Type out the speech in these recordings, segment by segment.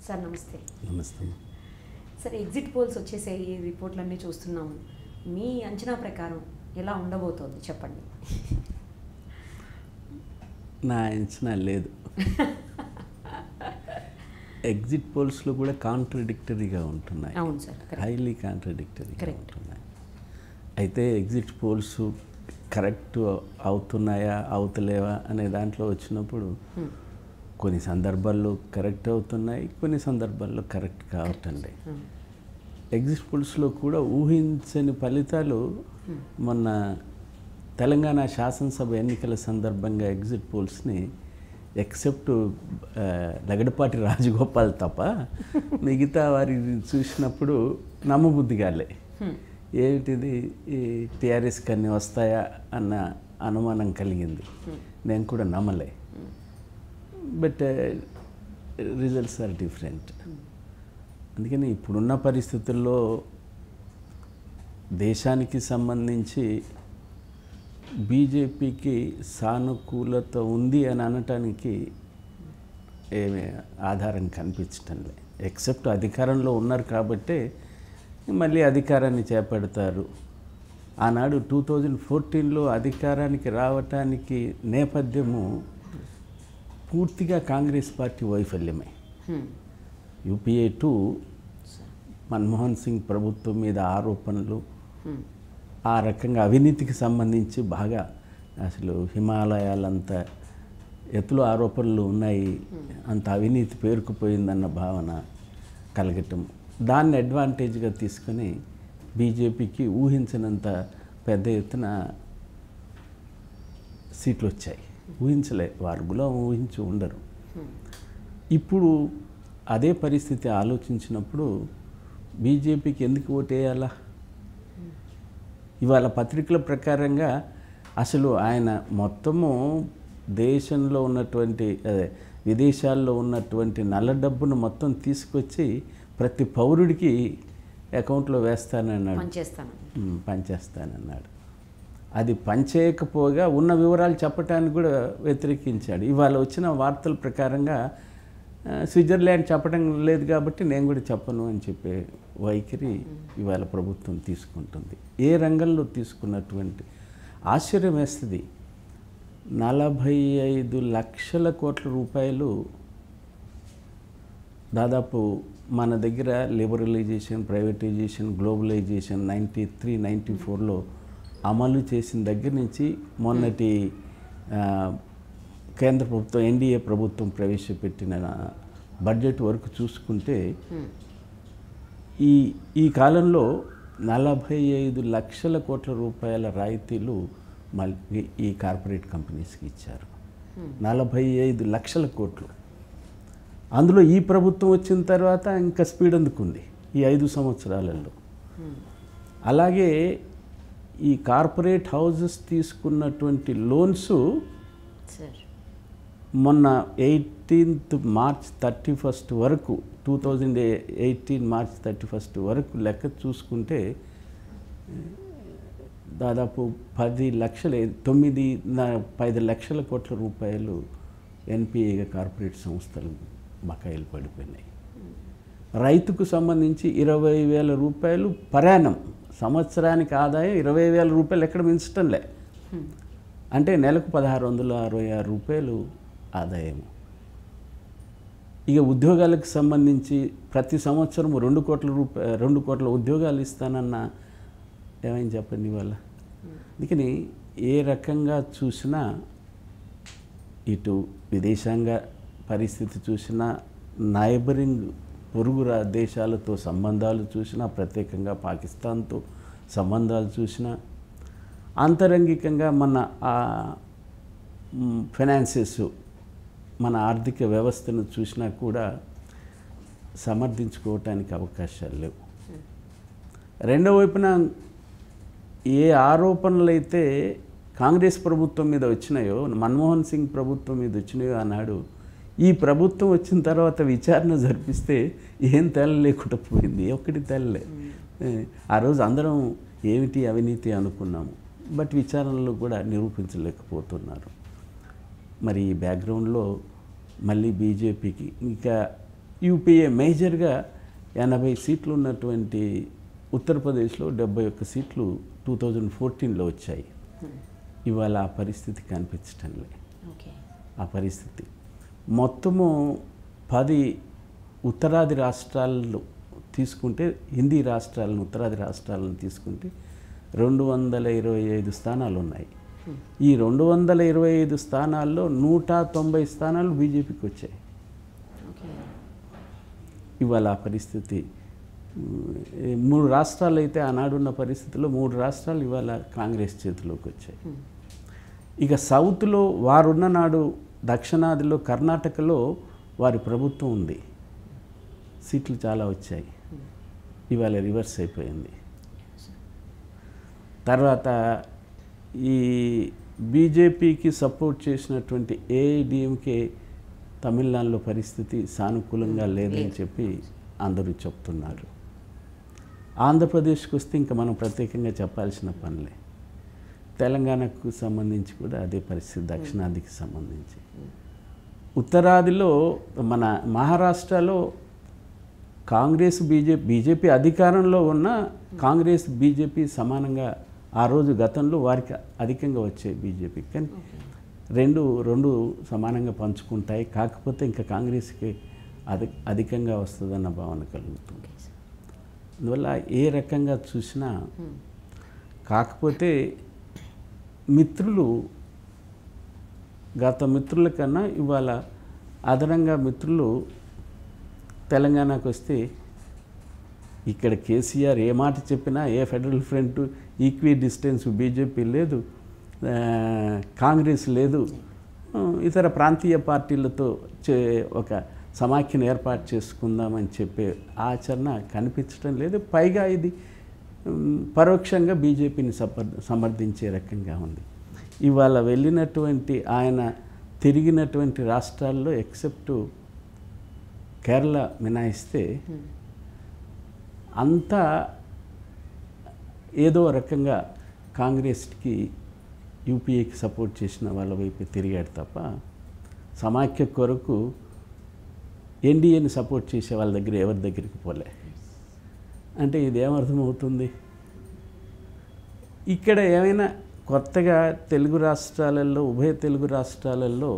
Sir నమస్తే నమస్తే sir exit polls వచ్చేసే ఈ రిపోర్ట్లన్నీ చూస్తున్నాము మీ అంచనా ప్రకారం ఎలా ఉండబోతోంది చెప్పండి నా అంచనా లేదు ఎగ్జిట్ పోల్స్లో కూడా కాంట్రడిక్టరీగా ఉంటున్నాయి అవును సార్ కరెక్ట్ హైలీ కాంట్రడిక్టరీగా Correct. ఉంటున్నాయి అయితే ఎగ్జిట్ పోల్స్ కరెక్ట్ అవుతున్నాయా అవుతలేవా అనే దాంట్లో వచ్చినప్పుడు కొన్ని సందర్భాల్లో కరెక్ట్ అవుతున్నాయి కొన్ని సందర్భాల్లో కరెక్ట్ కావటం లేదు ఎగ్జిట్ పోల్స్లో కూడా ఊహించని ఫలితాలు మొన్న తెలంగాణ శాసనసభ ఎన్నికల సందర్భంగా ఎగ్జిట్ పోల్స్ని ఎక్సెప్ట్ ఆ, లగడపాటి రాజగోపాల్ తప్ప మిగతా వారి చూసినప్పుడు నమ్మబుద్ధి కాలే ఏమిటిది ఈ టీఆర్ఎస్కి అన్నీ వస్తాయా అన్న అనుమానం కలిగింది నేను కూడా నమ్మలే బట్ రిజల్ట్స్ ఆర్ డిఫరెంట్ అందుకని ఇప్పుడున్న పరిస్థితుల్లో దేశానికి సంబంధించి బీజేపీకి సానుకూలత ఉంది అని అనటానికి ఏమీ ఆధారం కనిపించటం లే ఎక్సెప్ట్ అధికారంలో ఉన్నారు కాబట్టే మళ్ళీ అధికారాన్ని చేపడతారు ఆనాడు టూ థౌజండ్ ఫోర్టీన్లో అధికారానికి రావటానికి నేపథ్యము పూర్తిగా కాంగ్రెస్ పార్టీ వైఫల్యమే యూపీఏ టూ మన్మోహన్ సింగ్ ప్రభుత్వం మీద ఆరోపణలు ఆ రకంగా అవినీతికి సంబంధించి బాగా అసలు హిమాలయాలంత ఎత్తులో ఆరోపణలు ఉన్నాయి అంత అవినీతి పేరుకుపోయిందన్న భావన కలగటం దాన్ని అడ్వాంటేజ్గా తీసుకొని బీజేపీకి ఊహించినంత పెద్ద ఎత్తున సీట్లు వచ్చాయి ఊహించలే వారు కూడా ఊహించి ఉండరు ఇప్పుడు అదే పరిస్థితి ఆలోచించినప్పుడు బీజేపీకి ఎందుకు ఓటేయాలా ఇవాళ పత్రికల ప్రకారంగా అసలు ఆయన మొత్తము దేశంలో ఉన్నటువంటి అదే విదేశాల్లో ఉన్నటువంటి నల్ల డబ్బును మొత్తం తీసుకొచ్చి ప్రతి పౌరుడికి అకౌంట్లో వేస్తానన్నాడు పనిచేస్తాను ఉమ్, పనిచేస్తానన్నాడు అది పనిచేయకపోగా ఉన్న వివరాలు చెప్పడానికి కూడా వ్యతిరేకించాడు ఇవాళ వచ్చిన వార్తల ప్రకారంగా ఆ, స్విట్జర్లాండ్ చెప్పడం లేదు కాబట్టి నేను కూడా చెప్పను అని చెప్పే వైఖరి ఇవాళ ప్రభుత్వం తీసుకుంటుంది ఏ రంగంలో తీసుకున్నటువంటి ఆశ్చర్యం వేస్తుంది నలభై ఐదు లక్షల కోట్ల రూపాయలు దాదాపు మన దగ్గర liberalisation privatisation globalisation ninety three ninety ఫోర్లో అమలు చేసిన దగ్గర నుంచి మొన్నటి ఆ, కేంద్ర ప్రభుత్వం ఎన్డీఏ ప్రభుత్వం ప్రవేశపెట్టిన బడ్జెట్ వరకు చూసుకుంటే ఈ ఈ కాలంలో నలభై ఐదు లక్షల కోట్ల రూపాయల రాయితీలు మళ్ళీ ఈ కార్పొరేట్ కంపెనీస్కి ఇచ్చారు నలభై ఐదు లక్షల కోట్లు అందులో ఈ ప్రభుత్వం వచ్చిన తర్వాత ఇంకా స్పీడ్ అందుకుంది ఈ ఐదు సంవత్సరాలలో అలాగే ఈ కార్పొరేట్ హౌజెస్ తీసుకున్నటువంటి లోన్స్ సార్ మొన్న ఎయిటీన్త్ మార్చ్ థర్టీ ఫస్ట్ వరకు two thousand eighteen March thirty first వరకు లెక్క చూసుకుంటే దాదాపు పది లక్షల తొమ్మిది న- పది లక్షల కోట్ల రూపాయలు ఎన్పిఏగా కార్పొరేట్ సంస్థలు బకాయిలు పడిపోయినాయి రైతుకు సంబంధించి ఇరవై వేల రూపాయలు పరాణం సంవత్సరానికి ఆదాయం ఇరవై వేల రూపాయలు ఎక్కడ మించటంలే అంటే నెలకు పదహారు వందల అరవై ఆరు రూపాయలు ఆదాయం ఇక ఉద్యోగాలకు సంబంధించి ప్రతి సంవత్సరం రెండు కోట్ల రూపాయ రెండు కోట్ల ఉద్యోగాలు ఇస్తానన్న ఏమైంది చెప్పండి ఇవాళ అందుకని ఏ రకంగా చూసినా ఇటు విదేశాంగ పరిస్థితి చూసినా నైబరింగ్ పొరుగు రా- దేశాలతో సంబంధాలు చూసినా ప్రత్యేకంగా పాకిస్తాన్తో సంబంధాలు చూసినా అంతరంగికంగా మన ఫైనాన్సెస్ మన ఆర్థిక వ్యవస్థను చూసినా కూడా సమర్థించుకోవటానికి అవకాశాలు లేవు రెండో వైపున ఏ ఆరోపణలు అయితే కాంగ్రెస్ ప్రభుత్వం మీద వచ్చినాయో మన్మోహన్ సింగ్ ప్రభుత్వం మీద వచ్చినాయో ఆనాడు ఈ ప్రభుత్వం వచ్చిన తర్వాత విచారణ జరిపిస్తే ఏం తేలలేకుండా పోయింది ఒక్కటి తేలలే ఏ, ఆ రోజు అందరం ఏమిటి అవినీతి అనుకున్నాము బట్ విచారణలో కూడా నిరూపించలేకపోతున్నారు మరి ఈ బ్యాక్గ్రౌండ్లో మళ్ళీ బీజేపీకి ఇంకా యూపీఏ మేజర్గా ఎనభై సీట్లు ఉన్నటువంటి ఉత్తరప్రదేశ్లో డెబ్బై ఒక్క సీట్లు టూ థౌజండ్ ఫోర్టీన్లో వచ్చాయి ఇవాళ ఆ పరిస్థితి కనిపించటం లే ఓకే ఆ పరిస్థితి మొత్తము పది ఉత్తరాది రాష్ట్రాలు తీసుకుంటే హిందీ రాష్ట్రాలను ఉత్తరాది రాష్ట్రాలను తీసుకుంటే రెండు వందల ఇరవై ఐదు స్థానాలు ఉన్నాయి ఈ రెండు వందల ఇరవై ఐదు స్థానాల్లో నూట తొంభై స్థానాలు బీజేపీకి వచ్చాయి ఓకే ఇవాళ ఆ పరిస్థితి ఉమ్, ఈ మూడు రాష్ట్రాలు అయితే ఆనాడున్న పరిస్థితిలో మూడు రాష్ట్రాలు ఇవాళ కాంగ్రెస్ చేతిలోకి వచ్చాయి ఇక సౌత్లో వారున్న నాడు దక్షిణాదిలో కర్ణాటకలో వారి ప్రభుత్వం ఉంది సీట్లు చాలా వచ్చాయి ఇవాళ రివర్స్ అయిపోయింది తర్వాత ఈ బీజేపీకి సపోర్ట్ చేసినటువంటి ఏఐడిఎంకే తమిళనాడులో పరిస్థితి సానుకూలంగా లేదని చెప్పి అందరూ చెప్తున్నారు ఆంధ్రప్రదేశ్కి వస్తే ఇంకా మనం ప్రత్యేకంగా చెప్పాల్సిన పనిలే తెలంగాణకు సంబంధించి కూడా అదే పరిస్థితి దక్షిణాదికి సంబంధించి ఉత్తరాదిలో మన మహారాష్ట్రలో కాంగ్రెస్ బీజేపీ బీజేపీ అధికారంలో ఉన్న కాంగ్రెస్ బీజేపీ సమానంగా ఆ రోజు గతంలో వారికి అధికంగా వచ్చాయి బీజేపీ కానీ రెండు రెండు సమానంగా పంచుకుంటాయి కాకపోతే ఇంకా కాంగ్రెస్కి అధి అధికంగా వస్తుందన్న భావన కలుగుతుంది ఓకే సార్ అందువల్ల ఏ రకంగా చూసినా కాకపోతే మిత్రులు గత మిత్రుల కన్నా ఇవాళ అదనంగా మిత్రులు తెలంగాణకు వస్తే ఇక్కడ కేసీఆర్ ఏ మాట చెప్పినా ఏ federal front equidistance BJP లేదు ఆ, కాంగ్రెస్ లేదు ఆ, ఇతర ప్రాంతీయ పార్టీలతో చే ఒక సమాఖ్యను ఏర్పాటు చేసుకుందామని చెప్పే ఆచరణ కనిపించడం లేదు పైగా ఇది ఉమ్, పరోక్షంగా బీజేపీని సమర్ సమర్థించే రకంగా ఉంది ఇవాళ వెళ్ళినటువంటి ఆయన తిరిగినటువంటి రాష్ట్రాల్లో ఎక్సెప్ట్ కేరళ మినాయిస్తే అంతా ఏదో రకంగా కాంగ్రెస్కి యూపీఏకి సపోర్ట్ చేసిన వాళ్ళ వైపు తిరిగాడు తప్ప సమాఖ్య కొరకు ఎన్డీఏని సపోర్ట్ చేసే వాళ్ళ దగ్గర ఎవరి దగ్గరికి పోలే అంటే ఇది ఏమర్థమవుతుంది ఇక్కడ ఏమైనా కొత్తగా తెలుగు రాష్ట్రాలలో ఉభయ తెలుగు రాష్ట్రాలలో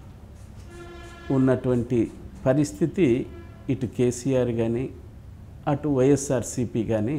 ఉన్నటువంటి పరిస్థితి ఇటు కేసీఆర్ కానీ అటు వైఎస్ఆర్సీపీ కానీ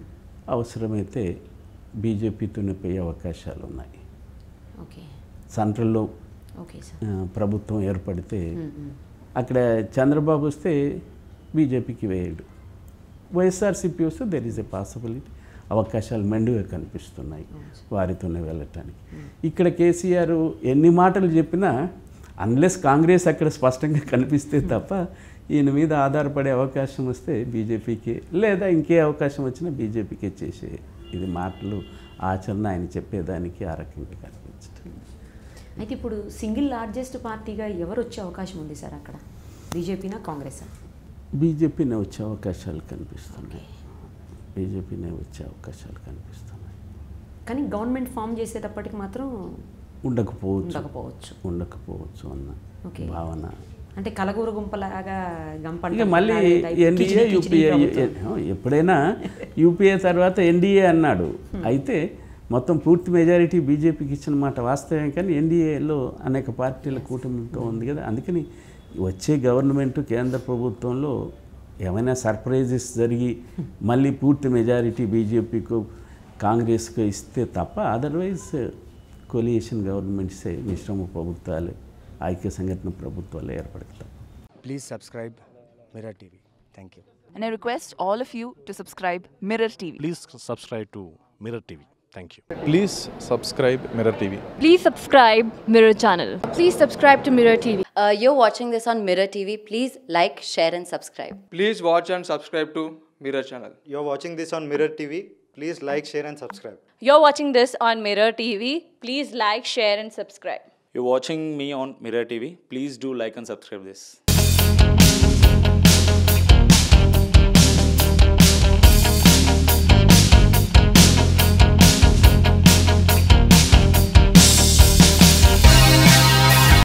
అవసరమైతే బీజేపీతోనే పోయే అవకాశాలు ఉన్నాయి ఓకే సెంట్రల్లో ఓకే సార్ ఆ, ప్రభుత్వం ఏర్పడితే అక్కడ చంద్రబాబు వస్తే బీజేపీకి వేయడు వైఎస్ఆర్సీపీ వస్తే దెర్ ఈజ్ ఎ పాసిబిలిటీ అవకాశాలు మెండుగా కనిపిస్తున్నాయి వారితోనే వెళ్ళటానికి ఇక్కడ కేసీఆర్ ఎన్ని మాటలు చెప్పినా అన్లెస్ కాంగ్రెస్ అక్కడ స్పష్టంగా కనిపిస్తే తప్ప ఈయన మీద ఆధారపడే అవకాశం వస్తే బీజేపీకి లేదా ఇంకే అవకాశం వచ్చినా బీజేపీకి చేసే ఇది మాటలు ఆచరణ ఆయన చెప్పేదానికి ఆ రకంగా కనిపించడం అయితే ఇప్పుడు సింగిల్ లార్జెస్ట్ పార్టీగా ఎవరు వచ్చే అవకాశం ఉంది సార్ అక్కడ బీజేపీనా కాంగ్రెసా బీజేపీనే వచ్చే అవకాశాలు కనిపిస్తున్నాయి బీజేపీనే వచ్చే అవకాశాలు కనిపిస్తున్నాయి కానీ గవర్నమెంట్ ఫామ్ చేసేటప్పటికి మాత్రం ఉండకపోవచ్చు ఉండకపోవచ్చు ఉండకపోవచ్చు అన్న ఓకే. భావన అంటే కలగూర గుంపలాగా గంప ఇక మళ్ళీ ఎన్డీఏ యూపీఏ ఎప్పుడైనా యూపీఏ తర్వాత ఎన్డీఏ అన్నాడు అయితే మొత్తం పూర్తి మెజారిటీ బీజేపీకి ఇచ్చిన మాట వాస్తవం కానీ ఎన్డీఏలో అనేక పార్టీల కూటమితో ఉంది కదా అందుకని వచ్చే గవర్నమెంట్ కేంద్ర ప్రభుత్వంలో ఏమైనా సర్ప్రైజెస్ జరిగి మళ్ళీ పూర్తి మెజారిటీ బీజేపీకు కాంగ్రెస్కు ఇస్తే తప్ప అదర్వైజ్ కొలియేషన్ గవర్నమెంట్సే మిశ్రమ ప్రభుత్వాలు ఐక్య సంఘటన ప్రభుత్వాలు ఏర్పడతాయి Please subscribe Mirror TV. Thank you. And I request all of you to subscribe Mirror TV. Please subscribe to Mirror TV. Thank you. Please subscribe Mirror TV. Please subscribe Mirror Channel. Please subscribe to Mirror TV. Uh, you're watching this on Mirror TV. Please like, share, and subscribe. Please watch and subscribe to Mirror channel. You're watching this on Mirror TV. Please like, share, and subscribe. You're watching this on Mirror TV. Please like, share, and subscribe. You're watching me on Mirror TV. Please do like and subscribe this.